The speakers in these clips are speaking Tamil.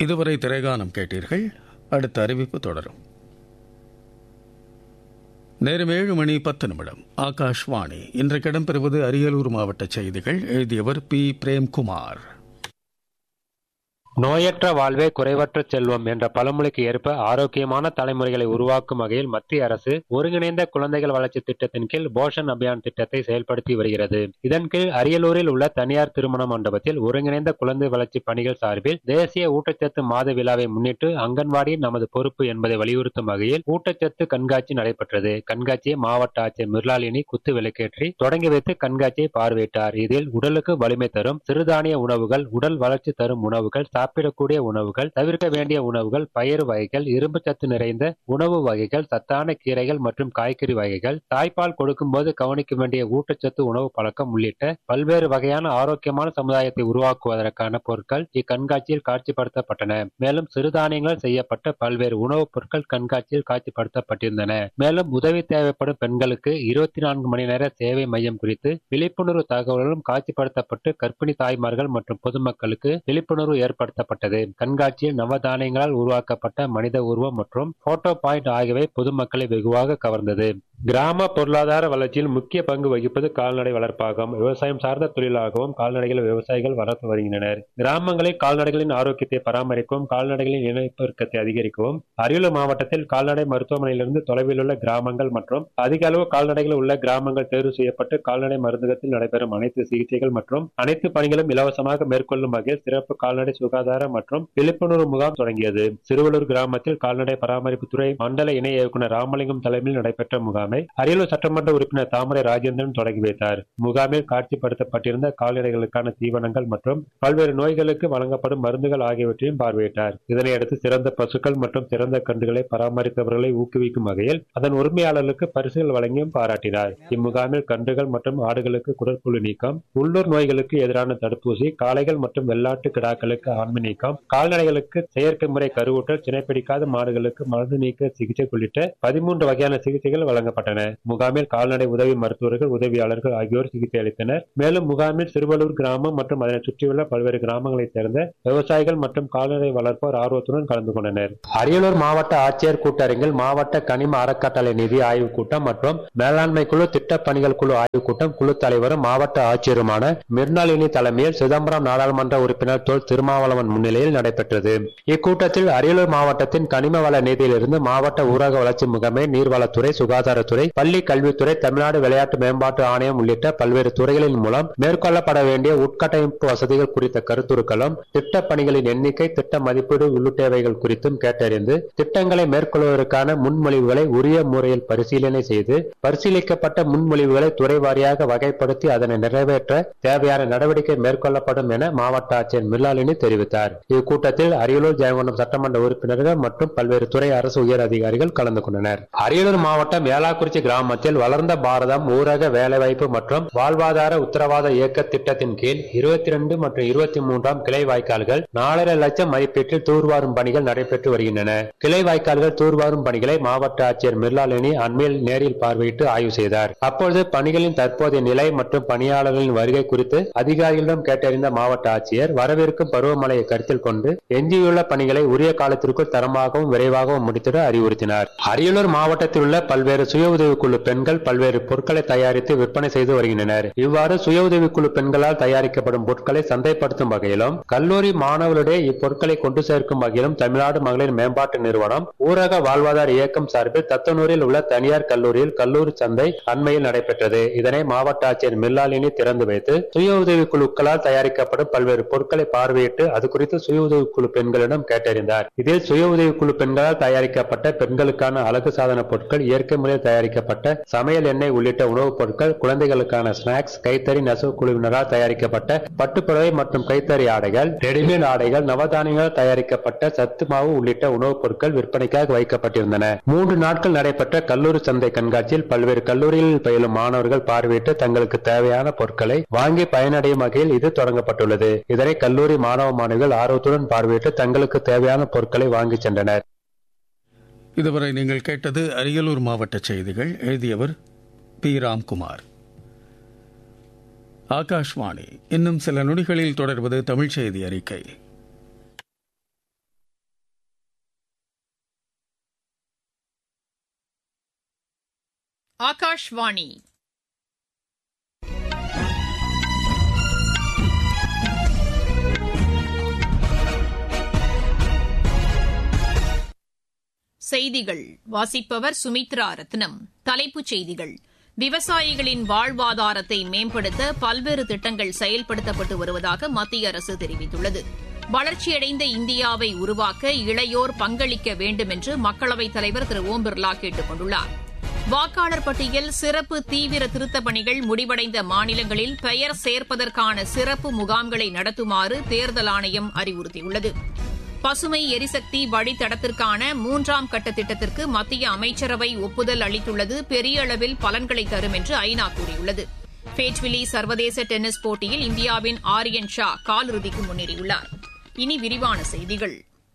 இதுவரை திரைகானம் கேட்டீர்கள் அடுத்த அறிவிப்பு தொடரும் நேரம் ஏழு மணி பத்து நிமிடம் ஆகாஷ்வாணி இன்றைக்கு இடம்பெறுவது அரியலூர் மாவட்ட செய்திகள் எழுதியவர் பி பிரேம்குமார் நோயற்ற வாழ்வே குறைவற்ற செல்வம் என்ற பழமொழிக்கு ஏற்ப ஆரோக்கியமான தலைமுறைகளை உருவாக்கும் வகையில் மத்திய அரசு ஒருங்கிணைந்த குழந்தைகள் வளர்ச்சி திட்டத்தின் கீழ் போஷன் அபியான் திட்டத்தை செயல்படுத்தி வருகிறது இதன் கீழ் அரியலூரில் உள்ள தனியார் திருமண மண்டபத்தில் ஒருங்கிணைந்த குழந்தை வளர்ச்சி பணிகள் சார்பில் தேசிய ஊட்டச்சத்து மாத விழாவை முன்னிட்டு அங்கன்வாடி நமது பொறுப்பு என்பதை வலியுறுத்தும் வகையில் ஊட்டச்சத்து கண்காட்சி நடைபெற்றது கண்காட்சியை மாவட்ட ஆட்சியர் மிர்லாலினி குத்து விளக்கேற்றி தொடங்கி வைத்து கண்காட்சியை பார்வையிட்டார் இதில் உடலுக்கு வலிமை தரும் சிறுதானிய உணவுகள் உடல் வளர்ச்சி தரும் உணவுகள் சாப்பிடக்கூடிய உணவுகள் தவிர்க்க வேண்டிய உணவுகள் பயிர் வகைகள் இரும்பு சத்து நிறைந்த உணவு வகைகள் சத்தான கீரைகள் மற்றும் காய்கறி வகைகள் தாய்ப்பால் கொடுக்கும்போது கவனிக்க வேண்டிய ஊட்டச்சத்து உணவு பழக்கம் உள்ளிட்ட பல்வேறு வகையான ஆரோக்கியமான சமுதாயத்தை உருவாக்குவதற்கான பொருட்கள் இக்கண்காட்சியில் காட்சிப்படுத்தப்பட்டன மேலும் சிறுதானியங்கள் செய்யப்பட்ட பல்வேறு உணவுப் பொருட்கள் கண்காட்சியில் காட்சிப்படுத்தப்பட்டிருந்தன மேலும் உதவி தேவைப்படும் பெண்களுக்கு இருபத்தி நான்கு மணி நேர சேவை மையம் குறித்து விழிப்புணர்வு தகவல்களும் காட்சிப்படுத்தப்பட்டு கர்ப்பிணி தாய்மார்கள் மற்றும் பொதுமக்களுக்கு விழிப்புணர்வு ஏற்படுத்த ஏற்படுத்தப்பட்டது கண்காட்சியில் நவதானியங்களால் உருவாக்கப்பட்ட மனித உருவம் மற்றும் போட்டோ பாயிண்ட் ஆகியவை பொதுமக்களை வெகுவாக கவர்ந்தது கிராம பொருளாதார வளர்ச்சியில் முக்கிய பங்கு வகிப்பது கால்நடை வளர்ப்பாகும் விவசாயம் சார்ந்த தொழிலாகவும் கால்நடைகளை விவசாயிகள் வளர்த்து வருகின்றனர் கிராமங்களில் கால்நடைகளின் ஆரோக்கியத்தை பராமரிக்கவும் கால்நடைகளின் இனப்பெருக்கத்தை அதிகரிக்கவும் அரியலூர் மாவட்டத்தில் கால்நடை மருத்துவமனையிலிருந்து தொலைவில் உள்ள கிராமங்கள் மற்றும் அதிக அளவு கால்நடைகள் உள்ள கிராமங்கள் தேர்வு செய்யப்பட்டு கால்நடை மருந்தகத்தில் நடைபெறும் அனைத்து சிகிச்சைகள் மற்றும் அனைத்து பணிகளும் இலவசமாக மேற்கொள்ளும் வகையில் சிறப்பு கால்நடை சுகாதார மற்றும் விழிப்புணர்வு முகாம் தொடங்கியது சிறுவலூர் கிராமத்தில் கால்நடை பராமரிப்புத்துறை மண்டல இணை இயக்குநர் ராமலிங்கம் தலைமையில் நடைபெற்ற முகாமை அரியலூர் சட்டமன்ற உறுப்பினர் தாமரை ராஜேந்திரன் தொடங்கி வைத்தார் முகாமில் காட்சிப்படுத்தப்பட்டிருந்த கால்நடைகளுக்கான தீவனங்கள் மற்றும் பல்வேறு நோய்களுக்கு வழங்கப்படும் மருந்துகள் ஆகியவற்றையும் பார்வையிட்டார் இதனையடுத்து சிறந்த பசுக்கள் மற்றும் சிறந்த கன்றுகளை பராமரித்தவர்களை ஊக்குவிக்கும் வகையில் அதன் உரிமையாளர்களுக்கு பரிசுகள் வழங்கியும் பாராட்டினார் இம்முகாமில் கன்றுகள் மற்றும் ஆடுகளுக்கு குடற்புழு நீக்கம் உள்ளூர் நோய்களுக்கு எதிரான தடுப்பூசி காளைகள் மற்றும் வெள்ளாட்டு கிடாக்களுக்கு ஆண்மை நீக்கம் கால்நடைகளுக்கு செயற்கை முறை கருவூட்டல் சினைப்பிடிக்காத மாடுகளுக்கு மருந்து நீக்க சிகிச்சை உள்ளிட்ட பதிமூன்று வகையான சிகிச்சைகள் வழங்கப்பட்டன முகாமில் கால்நடை உதவி மருத்துவர்கள் உதவியாளர்கள் ஆகியோர் சிகிச்சை அளித்தனர் மேலும் முகாமில் சிறுவலூர் கிராமம் மற்றும் அதனை சுற்றியுள்ள பல்வேறு கிராமங்களைச் சேர்ந்த விவசாயிகள் மற்றும் கால்நடை வளர்ப்போர் ஆர்வத்துடன் கலந்து கொண்டனர் அரியலூர் மாவட்ட ஆட்சியர் கூட்டரங்கில் மாவட்ட கனிம அறக்கட்டளை நிதி ஆய்வுக் கூட்டம் மற்றும் மேலாண்மை குழு திட்டப் பணிகள் குழு ஆய்வுக் கூட்டம் குழு தலைவரும் மாவட்ட ஆட்சியருமான மிர்னாலினி தலைமையில் சிதம்பரம் நாடாளுமன்ற உறுப்பினர் தொல் திருமாவளவன் முன்னிலையில் நடைபெற்றது இக்கூட்டத்தில் அரியலூர் மாவட்டத்தின் கனிம வள நிதியிலிருந்து மாவட்ட ஊரக வளர்ச்சி முகமை நீர்வளத்துறை சுகாதாரத்துறை பள்ளி கல்வித்துறை தமிழ்நாடு விளையாட்டு மேம்பாட்டு ஆணையம் உள்ளிட்ட பல்வேறு துறைகளின் மூலம் மேற்கொள்ளப்பட வேண்டிய உட்கட்டமைப்பு வசதிகள் குறித்த கருத்துருக்களும் திட்டப் பணிகளின் எண்ணிக்கை திட்ட மதிப்பீடு உள்ளிட்டவைகள் குறித்தும் கேட்டறிந்து திட்டங்களை மேற்கொள்வதற்கான முன்மொழிவுகளை உரிய முறையில் பரிசீலனை செய்து பரிசீலிக்கப்பட்ட முன்மொழிவுகளை துறை வாரியாக வகைப்படுத்தி அதனை நிறைவேற்ற தேவையான நடவடிக்கை மேற்கொள்ளப்படும் என மாவட்ட ஆட்சியர் மில்லாலினி தெரிவித்தார் இக்கூட்டத்தில் அரியலூர் ஜெயங்கொண்டம் சட்டமன்ற உறுப்பினர்கள் மற்றும் பல்வேறு துறை அரசு உயர் அதிகாரிகள் கலந்து கொண்டனர் அரியலூர் மாவட்டம் ஏலாக்குறிச்சி கிராமத்தில் வளர்ந்த பாரதம் ஊரக வேலைவாய்ப்பு மற்றும் வாழ்வாதார உத்தரவாத இயக்க திட்டத்தின் கீழ் இருபத்தி ரெண்டு மற்றும் இருபத்தி மூன்றாம் கிளை வாய்க்கால்கள் நாலரை லட்சம் மதிப்பீட்டில் தூர்வாரும் பணிகள் நடைபெற்று வருகின்றன கிளை வாய்க்கால்கள் தூர்வாரும் பணிகளை மாவட்ட ஆட்சியர் மிர்லாலினி அண்மையில் நேரில் பார்வையிட்டு ஆய்வு செய்தார் அப்பொழுது பணிகளின் தற்போதைய நிலை மற்றும் பணியாளர்களின் வருகை குறித்து அதிகாரிகளிடம் கேட்டறிந்த மாவட்ட ஆட்சியர் வரவிருக்கும் பருவமழையை கருத்தில் கொண்டு எஞ்சியுள்ள பணிகளை உரிய காலத்திற்குள் தரமாகவும் விரைவாகவும் முடித்திட அறிவுறுத்தினார் அரியலூர் மாவட்டத்தில் உள்ள பல்வேறு சுய உதவிக்குழு பெண்கள் பல்வேறு பொருட்களை தயாரித்து விற்பனை செய்து வருகின்றனர் இவ்வாறு சுய உதவிக்குழு பெண்களால் தயாரிக்கப்படும் பொருட்களை சந்தைப்படுத்தும் வகையிலும் கல்லூரி மாணவர்களிடையே இப்பொருட்களை கொண்டு சேர்க்கும் வகையிலும் தமிழ்நாடு மகளிர் மேம்பாட்டு நிறுவனம் ஊரக வாழ்வாதார இயக்கம் சார்பில் தத்தனூரில் உள்ள தனியார் கல்லூரியில் கல்லூரி சந்தை அண்மையில் நடைபெற்றது இதனை மாவட்ட ஆட்சியர் மில்லாலினி திறந்து வைத்து சுய உதவி குழுக்களால் தயாரிக்கப்படும் பல்வேறு பொருட்களை பார்வையிட்டு அது குறித்து சுய உதவி குழு பெண்களிடம் கேட்டறிந்தார் இதில் சுய உதவி குழு பெண்களால் தயாரிக்கப்பட்ட பெண்களுக்கான அழகு சாதன பொருட்கள் இயற்கை முறையில் தயாரிக்கப்பட்ட சமையல் எண்ணெய் உள்ளிட்ட உணவுப் பொருட்கள் குழந்தைகளுக்கான ஸ்நாக்ஸ் கைத்தறி நெசவு குழுவினரால் தயாரிக்கப்பட்ட பட்டுப்புடவை மற்றும் கைத்தறி ஆடைகள் ரெடிமேட் ஆடைகள் நவதானியங்களால் தயாரிக்கப்பட்ட சத்து மாவு உள்ளிட்ட உணவுப் பொருட்கள் விற்பனைக்காக வைக்கப்பட்டிருந்தன மூன்று நாட்கள் நடைபெற்ற கல்லூரி சந்தை கண்காட்சியில் பல்வேறு கல்லூரிகளில் பயிலும் மாணவர்கள் பார்வையிட்டு தங்களுக்கு தேவையான பொருட்களை வாங்கி பயனடையும் வகையில் இது தொடங்கப்பட்டுள்ளது இதனை கல்லூரி மாணவ மாணவிகள் ஆர்வத்துடன் பார்வையிட்டு தங்களுக்கு தேவையான பொருட்களை வாங்கிச் சென்றனர் இதுவரை நீங்கள் கேட்டது அரியலூர் மாவட்ட செய்திகள் எழுதியவர் பி ராம்குமார் ஆகாஷ்வாணி இன்னும் சில நொடிகளில் தொடர்வது தமிழ் செய்தி அறிக்கை ஆகாஷ்வாணி செய்திகள் வாசிப்பவர் சுமித்ரா ரத்னம் தலைப்புச் செய்திகள் விவசாயிகளின் வாழ்வாதாரத்தை மேம்படுத்த பல்வேறு திட்டங்கள் செயல்படுத்தப்பட்டு வருவதாக மத்திய அரசு தெரிவித்துள்ளது வளர்ச்சியடைந்த இந்தியாவை உருவாக்க இளையோர் பங்களிக்க வேண்டும் என்று மக்களவைத் தலைவர் திரு ஓம் பிர்லா கேட்டுக் கொண்டுள்ளார் வாக்காளர் பட்டியல் சிறப்பு தீவிர திருத்தப் பணிகள் முடிவடைந்த மாநிலங்களில் பெயர் சேர்ப்பதற்கான சிறப்பு முகாம்களை நடத்துமாறு தேர்தல் ஆணையம் அறிவுறுத்தியுள்ளது பசுமை எரிசக்தி வழித்தடத்திற்கான மூன்றாம் கட்ட திட்டத்திற்கு மத்திய அமைச்சரவை ஒப்புதல் அளித்துள்ளது பெரிய அளவில் பலன்களை தரும் என்று ஐநா கூறியுள்ளது பேட்விலி சர்வதேச டென்னிஸ் போட்டியில் இந்தியாவின் ஆரியன் ஷா காலிறுதிக்கு முன்னேறியுள்ளார் இனி விரிவான செய்திகள்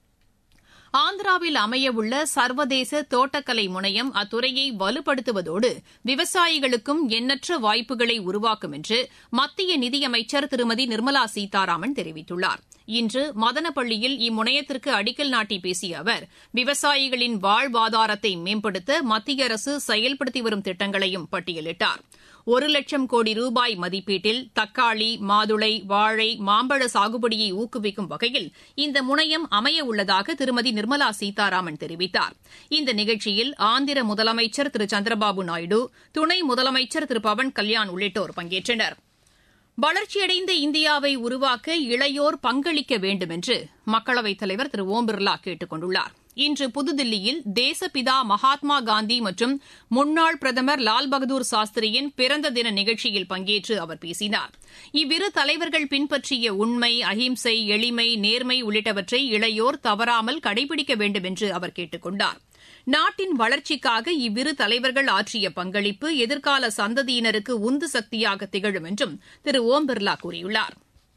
ஆந்திராவில் அமையவுள்ள சர்வதேச தோட்டக்கலை முனையம் அத்துறையை வலுப்படுத்துவதோடு விவசாயிகளுக்கும் எண்ணற்ற வாய்ப்புகளை உருவாக்கும் என்று மத்திய நிதியமைச்சர் திருமதி நிர்மலா சீதாராமன் தெரிவித்துள்ளார் இன்று மதனப்பள்ளியில் இம்முனையத்திற்கு அடிக்கல் நாட்டி பேசிய அவர் விவசாயிகளின் வாழ்வாதாரத்தை மேம்படுத்த மத்திய அரசு செயல்படுத்தி வரும் திட்டங்களையும் பட்டியலிட்டார் ஒரு லட்சம் கோடி ரூபாய் மதிப்பீட்டில் தக்காளி மாதுளை வாழை மாம்பழ சாகுபடியை ஊக்குவிக்கும் வகையில் இந்த முனையம் அமைய உள்ளதாக திருமதி நிர்மலா சீதாராமன் தெரிவித்தார் இந்த நிகழ்ச்சியில் ஆந்திர முதலமைச்சர் திரு சந்திரபாபு நாயுடு துணை முதலமைச்சர் திரு பவன் கல்யாண் உள்ளிட்டோர் பங்கேற்றனா் வளர்ச்சியடைந்த இந்தியாவை உருவாக்க இளையோர் பங்களிக்க வேண்டும் என்று மக்களவைத் தலைவர் திரு ஓம் பிர்லா கேட்டுக் கொண்டுள்ளார் இன்று புதுதில்லியில் தேசப்பிதா மகாத்மா காந்தி மற்றும் முன்னாள் பிரதமர் லால் பகதூர் சாஸ்திரியின் பிறந்த தின நிகழ்ச்சியில் பங்கேற்று அவர் பேசினார் இவ்விரு தலைவர்கள் பின்பற்றிய உண்மை அஹிம்சை எளிமை நேர்மை உள்ளிட்டவற்றை இளையோர் தவறாமல் கடைபிடிக்க வேண்டும் என்று அவர் கேட்டுக் கொண்டார் நாட்டின் வளர்ச்சிக்காக இவ்விரு தலைவர்கள் ஆற்றிய பங்களிப்பு எதிர்கால சந்ததியினருக்கு உந்து சக்தியாக திகழும் என்றும் திரு ஓம் பிர்லா கூறியுள்ளார்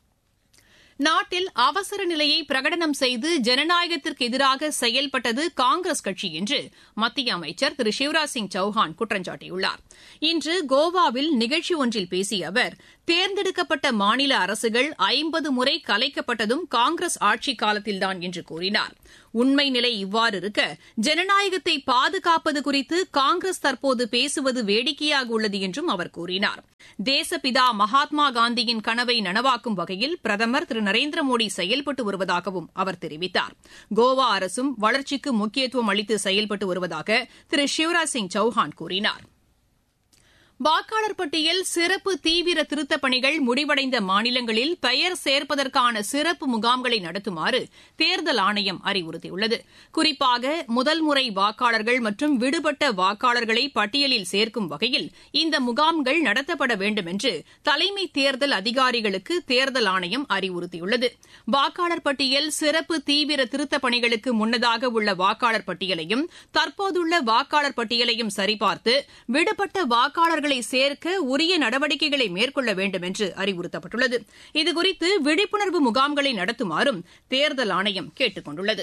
நாட்டில் அவசர நிலையை பிரகடனம் செய்து ஜனநாயகத்திற்கு எதிராக செயல்பட்டது காங்கிரஸ் கட்சி என்று மத்திய அமைச்சர் திரு சிவராஜ் சிங் சௌஹான் குற்றம் சாட்டியுள்ளார் இன்று கோவாவில் நிகழ்ச்சி ஒன்றில் பேசிய அவர் தேர்ந்தெடுக்கப்பட்ட மாநில அரசுகள் ஐம்பது முறை கலைக்கப்பட்டதும் காங்கிரஸ் ஆட்சிக் காலத்தில்தான் என்று கூறினார் உண்மை நிலை இவ்வாறு இருக்க ஜனநாயகத்தை பாதுகாப்பது குறித்து காங்கிரஸ் தற்போது பேசுவது வேடிக்கையாக உள்ளது என்றும் அவர் கூறினார் தேசப்பிதா மகாத்மா காந்தியின் கனவை நனவாக்கும் வகையில் பிரதமர் திரு நரேந்திர மோடி செயல்பட்டு வருவதாகவும் அவர் தெரிவித்தார் கோவா அரசும் வளர்ச்சிக்கு முக்கியத்துவம் அளித்து செயல்பட்டு வருவதாக திரு சிவராஜ் சிங் சௌஹான் கூறினார் வாக்காளர் பட்டியல் சிறப்பு தீவிர திருத்தப் பணிகள் முடிவடைந்த மாநிலங்களில் பெயர் சேர்ப்பதற்கான சிறப்பு முகாம்களை நடத்துமாறு தேர்தல் ஆணையம் அறிவுறுத்தியுள்ளது குறிப்பாக முதல் முறை வாக்காளர்கள் மற்றும் விடுபட்ட வாக்காளர்களை பட்டியலில் சேர்க்கும் வகையில் இந்த முகாம்கள் நடத்தப்பட வேண்டும் என்று தலைமை தேர்தல் அதிகாரிகளுக்கு தேர்தல் ஆணையம் அறிவுறுத்தியுள்ளது வாக்காளர் பட்டியல் சிறப்பு தீவிர திருத்தப் பணிகளுக்கு முன்னதாக உள்ள வாக்காளர் பட்டியலையும் தற்போதுள்ள வாக்காளர் பட்டியலையும் சரிபார்த்து விடுபட்ட வாக்காளர்கள் வாக்காளர்களை சேர்க்க உரிய நடவடிக்கைகளை மேற்கொள்ள வேண்டும் என்று அறிவுறுத்தப்பட்டுள்ளது இதுகுறித்து விழிப்புணர்வு முகாம்களை நடத்துமாறும் தேர்தல் ஆணையம் கேட்டுக் கொண்டுள்ளது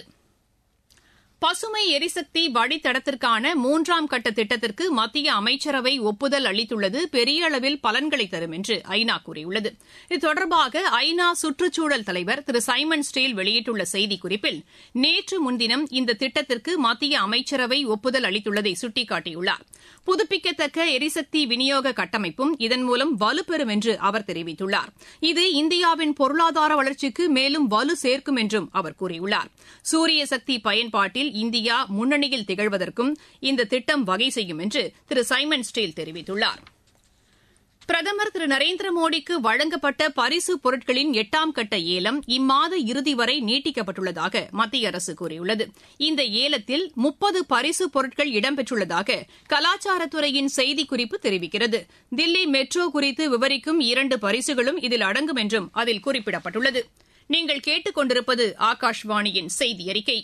பசுமை எரிசக்தி வழித்தடத்திற்கான மூன்றாம் கட்ட திட்டத்திற்கு மத்திய அமைச்சரவை ஒப்புதல் அளித்துள்ளது பெரிய அளவில் பலன்களை தரும் என்று ஐநா கூறியுள்ளது இது தொடர்பாக ஐநா சுற்றுச்சூழல் தலைவர் திரு சைமன் ஸ்டீல் வெளியிட்டுள்ள செய்திக்குறிப்பில் நேற்று முன்தினம் இந்த திட்டத்திற்கு மத்திய அமைச்சரவை ஒப்புதல் அளித்துள்ளதை சுட்டிக்காட்டியுள்ளார் புதுப்பிக்கத்தக்க எரிசக்தி விநியோக கட்டமைப்பும் இதன் மூலம் வலுப்பெறும் என்று அவர் தெரிவித்துள்ளார் இது இந்தியாவின் பொருளாதார வளர்ச்சிக்கு மேலும் வலு சேர்க்கும் என்றும் அவர் கூறியுள்ளார் சூரிய சக்தி பயன்பாட்டில் இந்தியா முன்னணியில் திகழ்வதற்கும் இந்த திட்டம் வகை செய்யும் என்று திரு சைமன் ஸ்டீல் தெரிவித்துள்ளார் பிரதமர் திரு நரேந்திர மோடிக்கு வழங்கப்பட்ட பரிசு பொருட்களின் எட்டாம் கட்ட ஏலம் இம்மாத இறுதி வரை நீட்டிக்கப்பட்டுள்ளதாக மத்திய அரசு கூறியுள்ளது இந்த ஏலத்தில் முப்பது பரிசு பொருட்கள் இடம்பெற்றுள்ளதாக கலாச்சாரத்துறையின் செய்திக்குறிப்பு தெரிவிக்கிறது தில்லி மெட்ரோ குறித்து விவரிக்கும் இரண்டு பரிசுகளும் இதில் அடங்கும் என்றும் அதில் குறிப்பிடப்பட்டுள்ளது நீங்கள் கேட்டுக் கொண்டிருப்பது ஆகாஷ்வாணியின் செய்தி அறிக்கை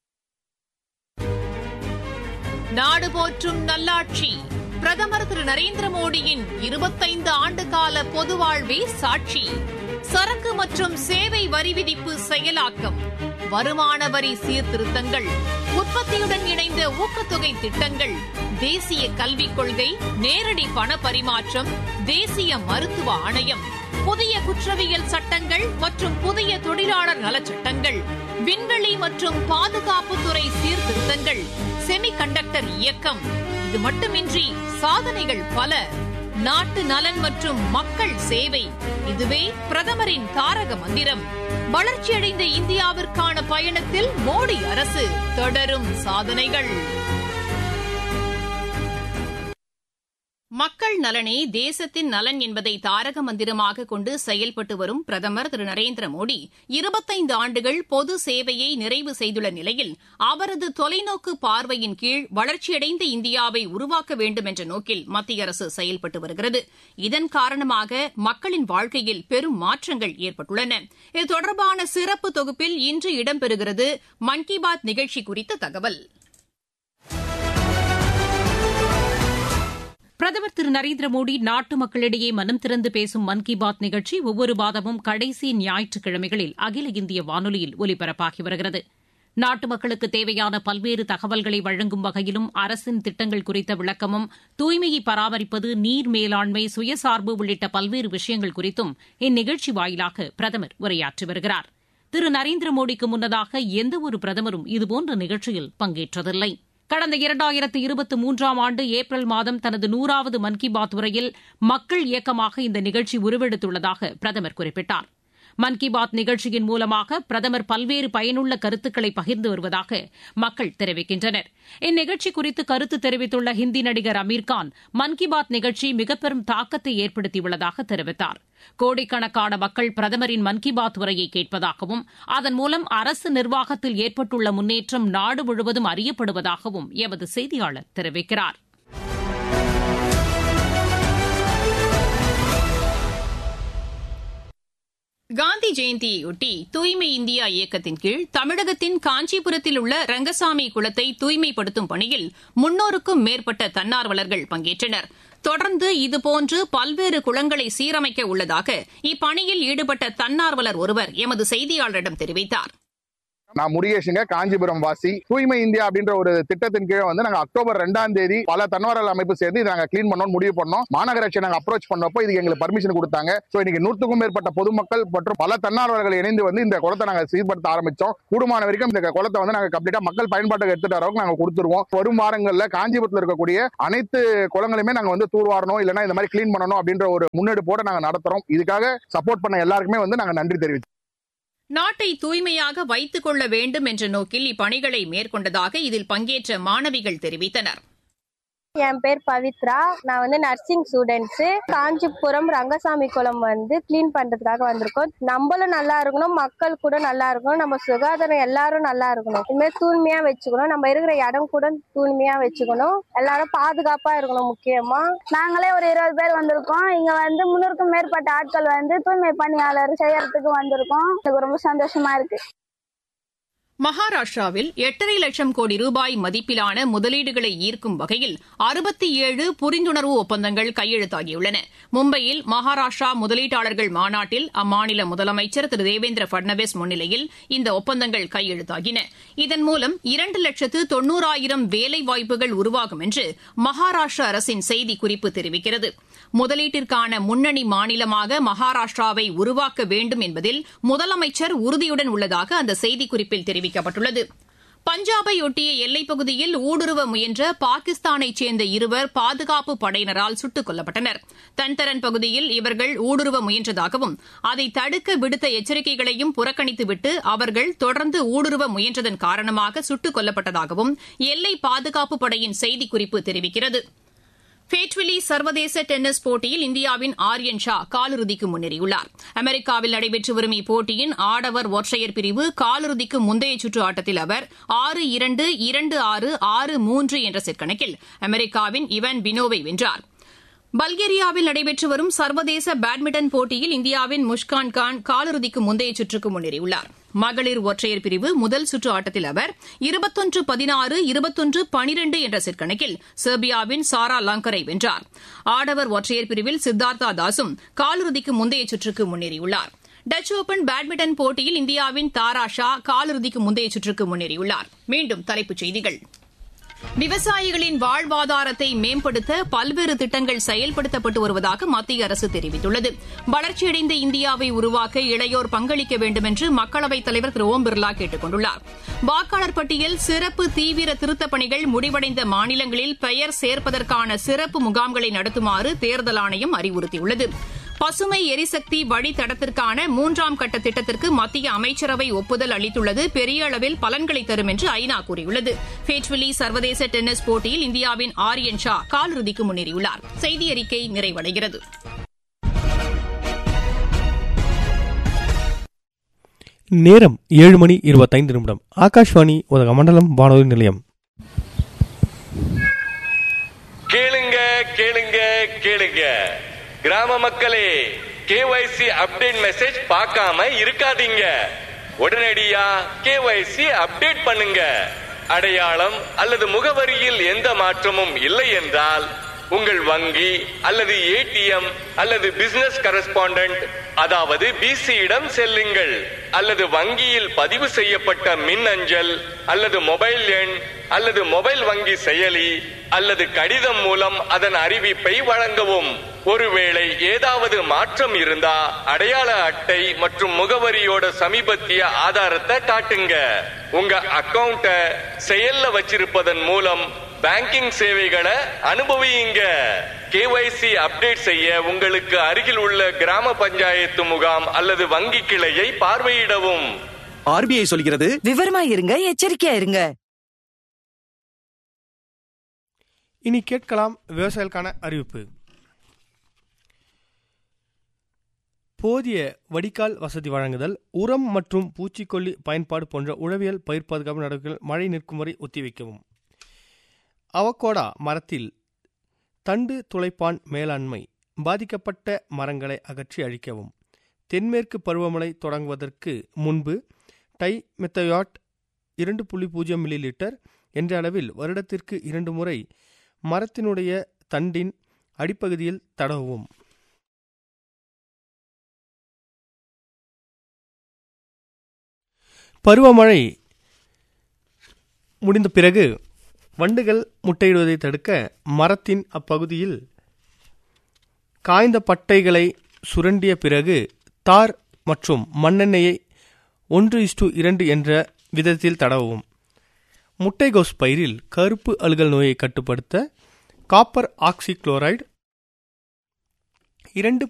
நாடு போற்றும் நல்லாட்சி பிரதமர் திரு நரேந்திர மோடியின் இருபத்தைந்து ஆண்டு கால பொது வாழ்வே சாட்சி சரக்கு மற்றும் சேவை வரி விதிப்பு செயலாக்கம் வருமான வரி சீர்திருத்தங்கள் உற்பத்தியுடன் இணைந்த ஊக்கத்தொகை திட்டங்கள் தேசிய கல்விக் கொள்கை நேரடி பண பரிமாற்றம் தேசிய மருத்துவ ஆணையம் புதிய குற்றவியல் சட்டங்கள் மற்றும் புதிய தொழிலாளர் நலச்சட்டங்கள் விண்வெளி மற்றும் பாதுகாப்புத்துறை சீர்திருத்தங்கள் செமி கண்டக்டர் இயக்கம் இது மட்டுமின்றி சாதனைகள் பல நாட்டு நலன் மற்றும் மக்கள் சேவை இதுவே பிரதமரின் தாரக மந்திரம் வளர்ச்சியடைந்த இந்தியாவிற்கான பயணத்தில் மோடி அரசு தொடரும் சாதனைகள் மக்கள் நலனே தேசத்தின் நலன் என்பதை தாரக மந்திரமாக கொண்டு செயல்பட்டு வரும் பிரதமர் திரு நரேந்திர மோடி இருபத்தைந்து ஆண்டுகள் பொது சேவையை நிறைவு செய்துள்ள நிலையில் அவரது தொலைநோக்கு பார்வையின் கீழ் வளர்ச்சியடைந்த இந்தியாவை உருவாக்க வேண்டும் என்ற நோக்கில் மத்திய அரசு செயல்பட்டு வருகிறது இதன் காரணமாக மக்களின் வாழ்க்கையில் பெரும் மாற்றங்கள் ஏற்பட்டுள்ளன இது தொடர்பான சிறப்பு தொகுப்பில் இன்று இடம்பெறுகிறது மன் கி பாத் நிகழ்ச்சி குறித்த தகவல் பிரதமர் திரு நரேந்திர மோடி நாட்டு மக்களிடையே மனம் திறந்து பேசும் மன் கி பாத் நிகழ்ச்சி ஒவ்வொரு மாதமும் கடைசி ஞாயிற்றுக்கிழமைகளில் அகில இந்திய வானொலியில் ஒலிபரப்பாகி வருகிறது நாட்டு மக்களுக்கு தேவையான பல்வேறு தகவல்களை வழங்கும் வகையிலும் அரசின் திட்டங்கள் குறித்த விளக்கமும் தூய்மையை பராமரிப்பது நீர் மேலாண்மை சுயசார்பு உள்ளிட்ட பல்வேறு விஷயங்கள் குறித்தும் இந்நிகழ்ச்சி வாயிலாக பிரதமர் உரையாற்றி வருகிறார் திரு நரேந்திர மோடிக்கு முன்னதாக எந்தவொரு பிரதமரும் இதுபோன்ற நிகழ்ச்சியில் பங்கேற்றதில்லை கடந்த இரண்டாயிரத்து இருபத்தி மூன்றாம் ஆண்டு ஏப்ரல் மாதம் தனது நூறாவது மன் கி பாத் உரையில் மக்கள் இயக்கமாக இந்த நிகழ்ச்சி உருவெடுத்துள்ளதாக பிரதமர் குறிப்பிட்டார் மன் கி பாத் நிகழ்ச்சியின் மூலமாக பிரதமர் பல்வேறு பயனுள்ள கருத்துக்களை பகிர்ந்து வருவதாக மக்கள் தெரிவிக்கின்றனர் இந்நிகழ்ச்சி குறித்து கருத்து தெரிவித்துள்ள ஹிந்தி நடிகர் அமீர்கான் மன் கி பாத் நிகழ்ச்சி மிகப்பெரும் தாக்கத்தை ஏற்படுத்தியுள்ளதாக தெரிவித்தார் கோடிக்கணக்கான மக்கள் பிரதமரின் மன் கி பாத் உரையை கேட்பதாகவும் அதன் மூலம் அரசு நிர்வாகத்தில் ஏற்பட்டுள்ள முன்னேற்றம் நாடு முழுவதும் அறியப்படுவதாகவும் எமது செய்தியாளர் தெரிவிக்கிறார் காந்தி ஜெயந்தியையொட்டி தூய்மை இந்தியா இயக்கத்தின் கீழ் தமிழகத்தின் காஞ்சிபுரத்தில் உள்ள ரங்கசாமி குளத்தை தூய்மைப்படுத்தும் பணியில் முன்னூறுக்கும் மேற்பட்ட தன்னார்வலர்கள் பங்கேற்றனர் தொடர்ந்து இதுபோன்று பல்வேறு குளங்களை சீரமைக்க உள்ளதாக இப்பணியில் ஈடுபட்ட தன்னார்வலர் ஒருவர் எமது செய்தியாளரிடம் தெரிவித்தார் நான் முருகேஷுங்க காஞ்சிபுரம் வாசி தூய்மை இந்தியா அப்படின்ற ஒரு திட்டத்தின் கீழே வந்து நாங்க அக்டோபர் ரெண்டாம் தேதி பல தன்னார்வலர் அமைப்பு சேர்ந்து இதை நாங்க கிளீன் பண்ணோம் முடிவு பண்ணோம் மாநகராட்சி நாங்க அப்ரோச் பண்ணப்போ இதுக்கு எங்களுக்கு பர்மிஷன் கொடுத்தாங்க சோ இன்னைக்கு நூற்றுக்கும் மேற்பட்ட பொதுமக்கள் மற்றும் பல தன்னார்வலர்கள் இணைந்து வந்து இந்த குளத்தை நாங்க சீர்படுத்த ஆரம்பிச்சோம் கூடுமான வரைக்கும் இந்த குளத்தை வந்து நாங்க கம்ப்ளீட்டா மக்கள் பயன்பாட்டுக்கு எடுத்துட்டு வரவங்க நாங்க கொடுத்துருவோம் வரும் வாரங்கள்ல காஞ்சிபுரத்தில் இருக்கக்கூடிய அனைத்து குளங்களையுமே நாங்க வந்து தூர்வாரணும் இல்லைன்னா இந்த மாதிரி கிளீன் பண்ணணும் அப்படின்ற ஒரு முன்னெடுப்போட நாங்க நடத்துறோம் இதுக்காக சப்போர்ட் பண்ண எல்லாருக்குமே வந்து நாங்க நன்றி தெரிவிச்சோம் நாட்டை தூய்மையாக வைத்துக் கொள்ள வேண்டும் என்ற நோக்கில் இப்பணிகளை மேற்கொண்டதாக இதில் பங்கேற்ற மாணவிகள் தெரிவித்தனர் என் பேர் பவித்ரா நான் வந்து நர்சிங் ஸ்டூடெண்ட்ஸ் காஞ்சிபுரம் ரங்கசாமி குளம் வந்து கிளீன் பண்றதுக்காக வந்திருக்கோம் நம்மளும் நல்லா இருக்கணும் மக்கள் கூட நல்லா இருக்கணும் நம்ம சுகாதாரம் எல்லாரும் நல்லா இருக்கணும் இனிமேல் தூய்மையா வச்சுக்கணும் நம்ம இருக்கிற இடம் கூட தூய்மையா வச்சுக்கணும் எல்லாரும் பாதுகாப்பா இருக்கணும் முக்கியமா நாங்களே ஒரு இருபது பேர் வந்திருக்கோம் இங்க வந்து முன்னூறுக்கும் மேற்பட்ட ஆட்கள் வந்து தூய்மை பணியாளர் செய்யறதுக்கு வந்திருக்கோம் எனக்கு ரொம்ப சந்தோஷமா இருக்கு மகாராஷ்டிராவில் எட்டரை லட்சம் கோடி ரூபாய் மதிப்பிலான முதலீடுகளை ஈர்க்கும் வகையில் அறுபத்தி ஏழு புரிந்துணர்வு ஒப்பந்தங்கள் கையெழுத்தாகியுள்ளன மும்பையில் மகாராஷ்டிரா முதலீட்டாளர்கள் மாநாட்டில் அம்மாநில முதலமைச்சர் திரு தேவேந்திர பட்னவிஸ் முன்னிலையில் இந்த ஒப்பந்தங்கள் கையெழுத்தாகின இதன் மூலம் இரண்டு லட்சத்து தொன்னூறாயிரம் வேலைவாய்ப்புகள் உருவாகும் என்று மகாராஷ்டிரா அரசின் செய்திக்குறிப்பு தெரிவிக்கிறது முதலீட்டிற்கான முன்னணி மாநிலமாக மகாராஷ்டிராவை உருவாக்க வேண்டும் என்பதில் முதலமைச்சர் உறுதியுடன் உள்ளதாக அந்த செய்திக்குறிப்பில் தெரிவிக்கப்பட்டுள்ளது பஞ்சாபை ஒட்டிய எல்லைப் பகுதியில் ஊடுருவ முயன்ற பாகிஸ்தானைச் சேர்ந்த இருவர் பாதுகாப்பு படையினரால் சுட்டுக் கொல்லப்பட்டனர் தன்தரன் பகுதியில் இவர்கள் ஊடுருவ முயன்றதாகவும் அதை தடுக்க விடுத்த எச்சரிக்கைகளையும் புறக்கணித்துவிட்டு அவர்கள் தொடர்ந்து ஊடுருவ முயன்றதன் காரணமாக சுட்டுக் கொல்லப்பட்டதாகவும் எல்லை பாதுகாப்பு படையின் செய்திக்குறிப்பு தெரிவிக்கிறது ஃபேட்வில்லி சர்வதேச டென்னிஸ் போட்டியில் இந்தியாவின் ஆர்யன் ஷா காலிறுதிக்கு முன்னேறியுள்ளார் அமெரிக்காவில் நடைபெற்று வரும் இப்போட்டியின் ஆடவர் ஒற்றையர் பிரிவு காலிறுதிக்கு முந்தைய சுற்று ஆட்டத்தில் அவர் ஆறு இரண்டு இரண்டு ஆறு ஆறு மூன்று என்ற செட் கணக்கில் அமெரிக்காவின் இவன் பினோவை வென்றார் பல்கேரியாவில் நடைபெற்று வரும் சர்வதேச பேட்மிண்டன் போட்டியில் இந்தியாவின் முஷ்கான் கான் காலிறுதிக்கு முந்தைய சுற்றுக்கு முன்னேறியுள்ளார் மகளிர் ஒற்றையர் பிரிவு முதல் சுற்று ஆட்டத்தில் அவர் இருபத்தொன்று பதினாறு இருபத்தொன்று பனிரெண்டு என்ற செட் கணக்கில் செர்பியாவின் சாரா லாங்கரை வென்றார் ஆடவர் ஒற்றையர் பிரிவில் சித்தார்த்தா தாஸும் காலிறுதிக்கு முந்தைய சுற்றுக்கு முன்னேறியுள்ளார் டச் ஓபன் பேட்மிண்டன் போட்டியில் இந்தியாவின் தாரா ஷா காலிறுதிக்கு முந்தைய சுற்றுக்கு முன்னேறியுள்ளார் மீண்டும் தலைப்புச் செய்திகள் விவசாயிகளின் வாழ்வாதாரத்தை மேம்படுத்த பல்வேறு திட்டங்கள் செயல்படுத்தப்பட்டு வருவதாக மத்திய அரசு தெரிவித்துள்ளது வளர்ச்சியடைந்த இந்தியாவை உருவாக்க இளையோர் பங்களிக்க வேண்டும் என்று மக்களவைத் தலைவர் திரு ஓம் பிர்லா கேட்டுக் கொண்டுள்ளார் வாக்காளர் பட்டியல் சிறப்பு தீவிர திருத்தப் பணிகள் முடிவடைந்த மாநிலங்களில் பெயர் சேர்ப்பதற்கான சிறப்பு முகாம்களை நடத்துமாறு தேர்தல் ஆணையம் அறிவுறுத்தியுள்ளது பசுமை எரிசக்தி வழித்தடத்திற்கான மூன்றாம் கட்ட திட்டத்திற்கு மத்திய அமைச்சரவை ஒப்புதல் அளித்துள்ளது பெரிய அளவில் பலன்களை தரும் என்று ஐநா கூறியுள்ளது ஃபேட்வில்லி சர்வதேச டென்னிஸ் போட்டியில் இந்தியாவின் ஆரியன் ஷா காலிறுதிக்கு முன்னேறியுள்ளார் செய்தி அறிக்கை நிறைவடைகிறது நேரம் ஏழு மணி இருபத்தைந்து நிமிடம் ஆகாஷ்வாணி உதகமண்டலம் வானொலி நிலையம் கேளுங்க கேளுங்க கேளுங்க கிராம மக்களே கேஒய்சி அப்டேட் மெசேஜ் பார்க்காம இருக்காதீங்க உடனடியா கேஒய்சி அப்டேட் பண்ணுங்க அடையாளம் அல்லது முகவரியில் எந்த மாற்றமும் இல்லை என்றால் உங்கள் வங்கி அல்லது ஏடிஎம் அல்லது பிசினஸ் கரஸ்பாண்டன்ட் அதாவது பிசியிடம் செல்லுங்கள் அல்லது வங்கியில் பதிவு செய்யப்பட்ட மின் அஞ்சல் அல்லது மொபைல் எண் அல்லது மொபைல் வங்கி செயலி அல்லது கடிதம் மூலம் அதன் அறிவிப்பை வழங்கவும் ஒருவேளை ஏதாவது மாற்றம் இருந்தா அடையாள அட்டை மற்றும் முகவரியோட சமீபத்திய ஆதாரத்தை காட்டுங்க உங்க அக்கவுண்ட செயல்ல வச்சிருப்பதன் மூலம் பேங்கிங் சேவைகளை அனுபவியுங்க கேஒய்சி அப்டேட் செய்ய உங்களுக்கு அருகில் உள்ள கிராம பஞ்சாயத்து முகாம் அல்லது வங்கி கிளையை பார்வையிடவும் ஆர்பிஐ சொல்கிறது விவரமா இருங்க எச்சரிக்கையா இருங்க இனி கேட்கலாம் விவசாயிகளுக்கான அறிவிப்பு போதிய வடிகால் வசதி வழங்குதல் உரம் மற்றும் பூச்சிக்கொல்லி பயன்பாடு போன்ற உழவியல் பயிர் பாதுகாப்பு நடவடிக்கைகள் மழை நிற்கும் வரை ஒத்திவைக்கவும் அவகோடா மரத்தில் தண்டு துளைப்பான் மேலாண்மை பாதிக்கப்பட்ட மரங்களை அகற்றி அழிக்கவும் தென்மேற்கு பருவமழை தொடங்குவதற்கு முன்பு டை மெத்தயாட் இரண்டு புள்ளி பூஜ்ஜியம் மில்லி லிட்டர் என்ற அளவில் வருடத்திற்கு இரண்டு முறை மரத்தினுடைய தண்டின் அடிப்பகுதியில் தடவும் பருவமழை முடிந்த பிறகு வண்டுகள் முட்டையிடுவதை தடுக்க மரத்தின் அப்பகுதியில் காய்ந்த பட்டைகளை சுரண்டிய பிறகு தார் மற்றும் மண்ணெண்ணெயை ஒன்று இஸ்டு இரண்டு என்ற விதத்தில் தடவவும் முட்டைகோஸ் பயிரில் கருப்பு அழுகல் நோயை கட்டுப்படுத்த காப்பர் ஆக்சிக்ளோரைடு இரண்டு